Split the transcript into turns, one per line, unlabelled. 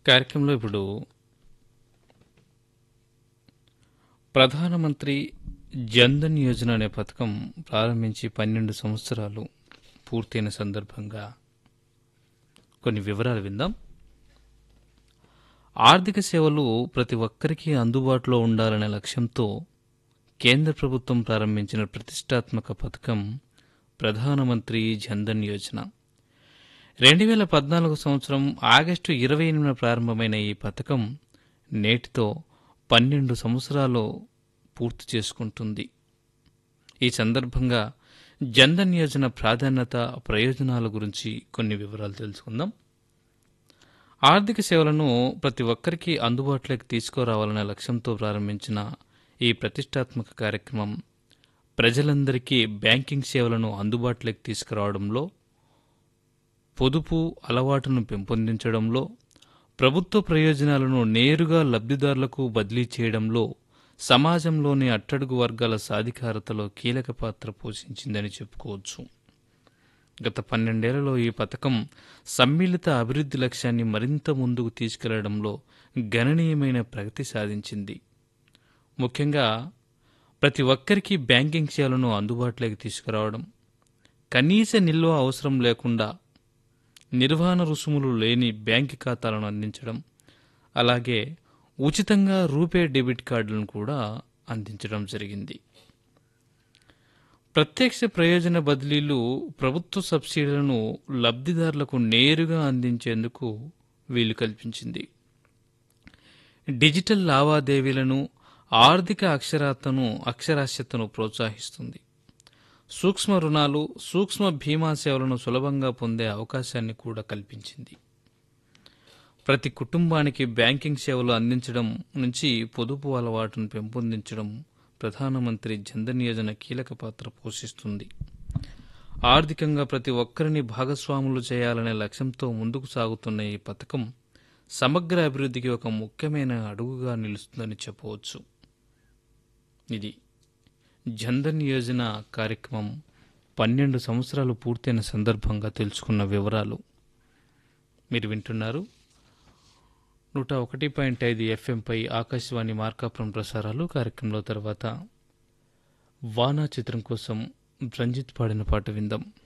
కార్యక్రమంలో ఇప్పుడు ప్రధానమంత్రి జన్ధన్ యోజన అనే పథకం ప్రారంభించి పన్నెండు సంవత్సరాలు పూర్తయిన సందర్భంగా కొన్ని వివరాలు విందాం ఆర్థిక సేవలు ప్రతి ఒక్కరికి అందుబాటులో ఉండాలనే లక్ష్యంతో కేంద్ర ప్రభుత్వం ప్రారంభించిన ప్రతిష్టాత్మక పథకం ప్రధానమంత్రి జన్ధన్ యోజన రెండు వేల పద్నాలుగు సంవత్సరం ఆగస్టు ఇరవై ఎనిమిదిన ప్రారంభమైన ఈ పథకం నేటితో పన్నెండు సంవత్సరాలు పూర్తి చేసుకుంటుంది ఈ సందర్భంగా జన్ధన్ యోజన ప్రాధాన్యత ప్రయోజనాల గురించి కొన్ని వివరాలు తెలుసుకుందాం ఆర్థిక సేవలను ప్రతి ఒక్కరికి అందుబాటులోకి తీసుకురావాలనే లక్ష్యంతో ప్రారంభించిన ఈ ప్రతిష్టాత్మక కార్యక్రమం ప్రజలందరికీ బ్యాంకింగ్ సేవలను అందుబాటులోకి తీసుకురావడంలో పొదుపు అలవాటును పెంపొందించడంలో ప్రభుత్వ ప్రయోజనాలను నేరుగా లబ్ధిదారులకు బదిలీ చేయడంలో సమాజంలోని అట్టడుగు వర్గాల సాధికారతలో కీలక పాత్ర పోషించిందని చెప్పుకోవచ్చు గత పన్నెండేళ్లలో ఈ పథకం సమ్మిళిత అభివృద్ధి లక్ష్యాన్ని మరింత ముందుకు తీసుకెళ్లడంలో గణనీయమైన ప్రగతి సాధించింది ముఖ్యంగా ప్రతి ఒక్కరికి బ్యాంకింగ్ సేవలను అందుబాటులోకి తీసుకురావడం కనీస నిల్వ అవసరం లేకుండా నిర్వహణ రుసుములు లేని బ్యాంకు ఖాతాలను అందించడం అలాగే ఉచితంగా రూపే డెబిట్ కార్డులను కూడా అందించడం జరిగింది ప్రత్యక్ష ప్రయోజన బదిలీలు ప్రభుత్వ సబ్సిడీలను లబ్ధిదారులకు నేరుగా అందించేందుకు వీలు కల్పించింది డిజిటల్ లావాదేవీలను ఆర్థిక అక్షరాతను అక్షరాస్యతను ప్రోత్సహిస్తుంది సూక్ష్మ రుణాలు సూక్ష్మ బీమా సేవలను సులభంగా పొందే అవకాశాన్ని కూడా కల్పించింది ప్రతి కుటుంబానికి బ్యాంకింగ్ సేవలు అందించడం నుంచి పొదుపు అలవాటును పెంపొందించడం ప్రధానమంత్రి జన్ధన్ యోజన కీలక పాత్ర పోషిస్తుంది ఆర్థికంగా ప్రతి ఒక్కరిని భాగస్వాములు చేయాలనే లక్ష్యంతో ముందుకు సాగుతున్న ఈ పథకం సమగ్ర అభివృద్ధికి ఒక ముఖ్యమైన అడుగుగా నిలుస్తుందని చెప్పవచ్చు ఇది జన్ధన్ యోజన కార్యక్రమం పన్నెండు సంవత్సరాలు పూర్తయిన సందర్భంగా తెలుసుకున్న వివరాలు మీరు వింటున్నారు నూట ఒకటి పాయింట్ ఐదు ఎఫ్ఎంపై ఆకాశవాణి మార్కాపురం ప్రసారాలు కార్యక్రమంలో తర్వాత వానా చిత్రం కోసం రంజిత్ పాడిన పాట విందాం